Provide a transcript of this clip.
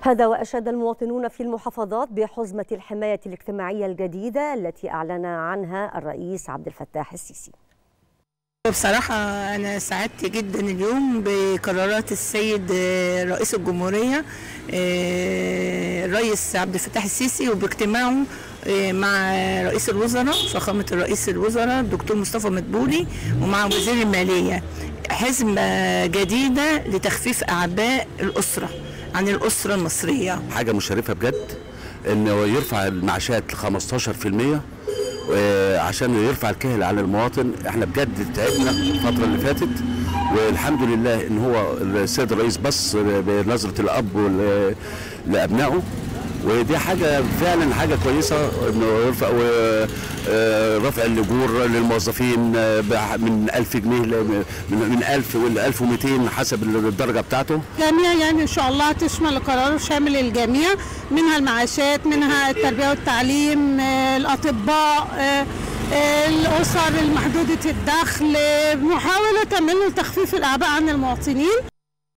هذا وأشاد المواطنون في المحافظات بحزمة الحماية الاجتماعية الجديدة التي أعلن عنها الرئيس عبد الفتاح السيسي بصراحة أنا سعدت جدا اليوم بقرارات السيد رئيس الجمهورية الرئيس عبد الفتاح السيسي وباجتماعه مع رئيس الوزراء فخامة رئيس الوزراء الدكتور مصطفى مدبولي ومع وزير المالية حزمة جديدة لتخفيف أعباء الأسرة عن الأسرة المصرية حاجة مشرفة بجد إنه يرفع المعاشات ل 15% عشان يرفع الكاهل على المواطن احنا بجد تعبنا الفترة اللي فاتت والحمد لله ان هو السيد الرئيس بص بنظرة الاب لابنائه ودي حاجة فعلا حاجة كويسة انه يرفع رفع الاجور للموظفين من 1000 جنيه من 1000 ل 1200 حسب الدرجة بتاعته. جميع يعني ان شاء الله تشمل القرار شامل الجميع منها المعاشات منها التربية والتعليم الاطباء الاسر المحدودة الدخل محاولة من تخفيف الاعباء عن المواطنين